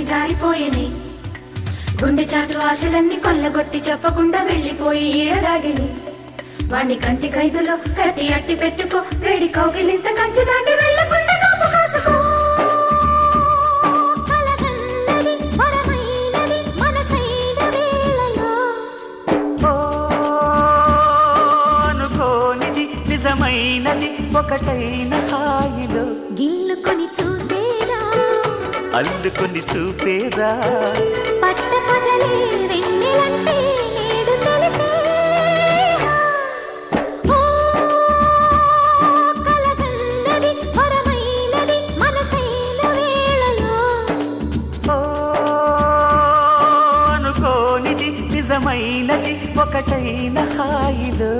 జారిపోయని గుండె చాటు ఆశలన్నీ కొల్లగొట్టి చెప్పకుండా వెళ్ళిపోయి ఈడదాగిని వాణ్ణి కంటి ఖైదులో కత్తి అట్టి పెట్టుకో వేడి కౌగిలింత కంచి దాటి వెళ్ళకుండా కాపు కాసుకో కలగన్నది వరమైనది మనసైన వేళలో ఓ అనుకోనిది నిజమైనది ఒకటైన హాయిలో గిల్లుకొని చూసేరా అల్లుకొని చూపేదా పట్ట పగలే వెన్నెలంటే నేడు తెలిసేరా ఓ కలగన్నది వరమైనది మనసైన వేళలో ఓ అనుకోనిది నిజమైనది ఒకటైన హాయిలో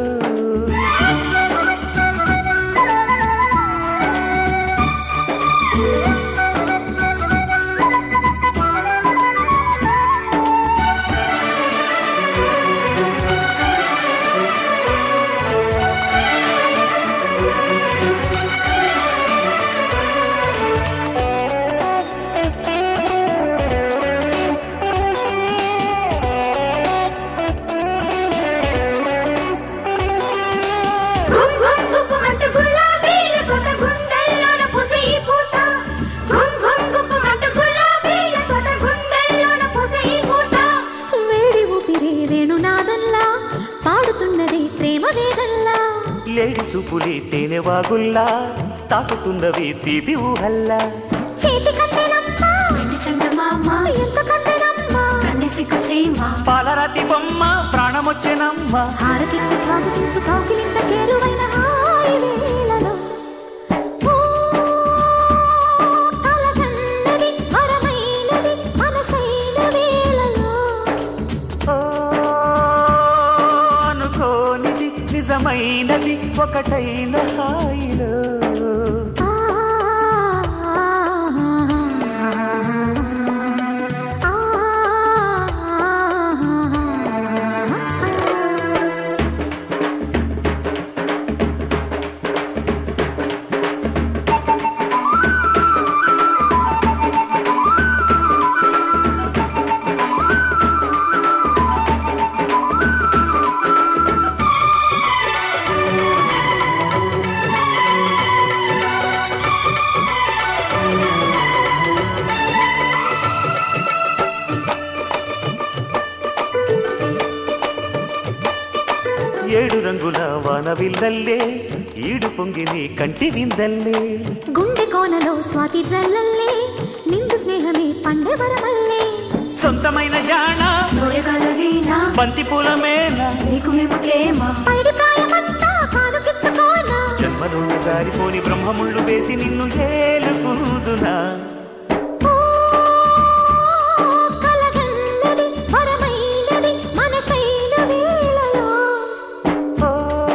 గుమ్ గుమ్ గుప్పమంటూ గులాబీల తోట గుండెల్లోన పూసే ఈ పూట గుమ్ గుమ్ గుప్పమంటూ గులాబీల తోట గుండెల్లోన పూసే ఈ పూట వేడి ఊపిరి వేణునాదల్లా పాడుతున్నది ప్రేమ వేదల్లా లేడి చూపులే తేనె వాగుల్లా తాకుతున్నవి తీపి ఊహల్లా చేతి కంటెనమ్మా వెండి చందమామ ఎంత కంటెనమ్మా కన్నెసిక సీమ పాలరాతి బొమ్మ ప్రాణమొచ్చెనమ్మ హారతిచ్చి స్వాగతించు కౌకిలింత చేరువైన హాయి వేళలో ఓ కలగన్నది వరమైనది మనసైన వేళలో ఓ అనుకోనిది నిజమైనది ఒకటైన హాయిలో ఆ ఏడు రంగుల వాన విల్లల్లే ఈడు పొంగి నీ కంటి విందల్లే గుండె కోనలో స్వాతి జల్లల్లే నిండు స్నేహమే పండే వరమల్లే సొంతమైన జాణ సోయగాల వీణ బంతి పూల మేన నీకు మేము ప్రేమ పైడి ప్రాయమంతా కానుకిచ్చుకోనా జన్మ నుండి జారిపోని బ్రహ్మముళ్ళు వేసి నిన్ను ఏలుకుందునా ఓ కలగన్నది వరమైనది మనసైన వేళలో ఓ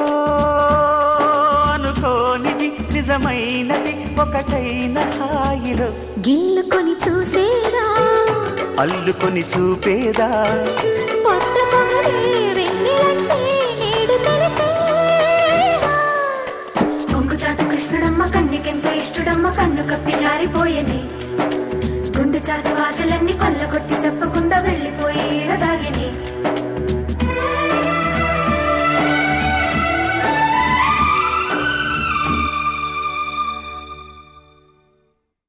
అనుకోనిది నిజమైనది ఒకటైన హాయిలో గిల్లుకొని చూసేరా అల్లుకొని చూపేదా పొట్ట పగలే వెన్నెలంటే నేడు తెలిసేరా కొంగు చాటు కృష్ణుడమ్మ కన్నికెంతో ఇష్టడమ్మ కన్ను కప్పి జారిపోయేది గుండె చాటు ఆశలన్నీ కొల్ల